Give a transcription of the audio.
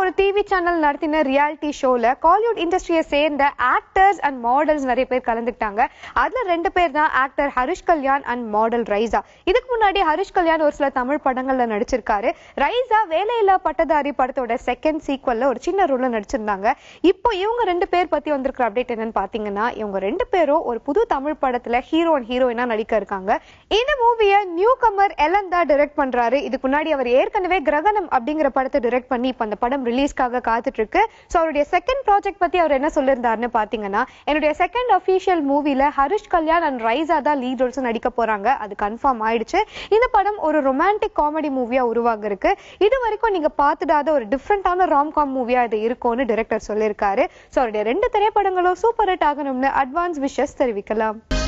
ஒரு TV channel நடத்தின reality ஷோல காலிவுட் இண்டஸ்ட்ரியை சேர்ந்த ஆக்டர்ஸ் அண்ட் மாடல்ஸ் நிறைய பேர் கலந்துக்கிட்டாங்க அதுல ரெண்டு பேர் தான் actor Harish Kalyan and model Raiza இதுக்கு முன்னாடி ஹரிஷ் கல்யாண் ஒரு சில தமிழ் படங்கள்ல நடிச்சிருக்காரு ரைசா வேலையில்லா பட்டதாரி படத்தோட செகண்ட் சீக்வல்ல ஒரு சின்ன ரோல்ல நடிச்சிருந்தாங்க இப்போ இவங்க ரெண்டு பேர் பத்தி வந்திருக்கிற அப்டேட் என்னன்னு பாத்தீங்கன்னா இவங்க ரெண்டு பேரும் ஒரு புது தமிழ் படத்துல ஹீரோ அண்ட் ஹீரோயினா நடிக்க இருக்காங்க இந்த மூவியை நியூ கமர் எலன் தான் டைரக்ட் பண்றாரு இதுக்கு முன்னாடி அவர் ஏற்கனவே கிரகணம் அப்படிங்கிற படத்தை டைரக்ட் பண்ணி இப்ப அந்த படம் ரிலீஸ்க்காக காத்துட்டு இருக்கு ஸோ அவருடைய செகண்ட் ப்ராஜெக்ட் பத்தி அவர் என்ன சொல்லியிருந்தாருன்னு பாத்தீங்கன்னா என்னுடைய செகண்ட் அஃபீஷியல் மூவில ஹரிஷ் கல்யாண் அண்ட் ரைசா தான் லீட் ரோல்ஸ் நடிக்க போறாங்க அது கன்ஃபார்ம் ஆயிடுச்சு இந்த படம் ஒரு ரொமான்டிக் காமெடி மூவியா உருவாக இருக்கு இது வரைக்கும் நீங்க பார்த்துடாத ஒரு டிஃப்ரெண்டான ராம்காம் மூவியா இது இருக்கும்னு டைரக்டர் சொல்லியிருக்காரு ஸோ அவருடைய ரெண்டு திரைப்படங்களும் சூப்பர் ஹிட் ஆகணும்னு அட்வான்ஸ் விஷஸ் தெரிவிக்கலாம்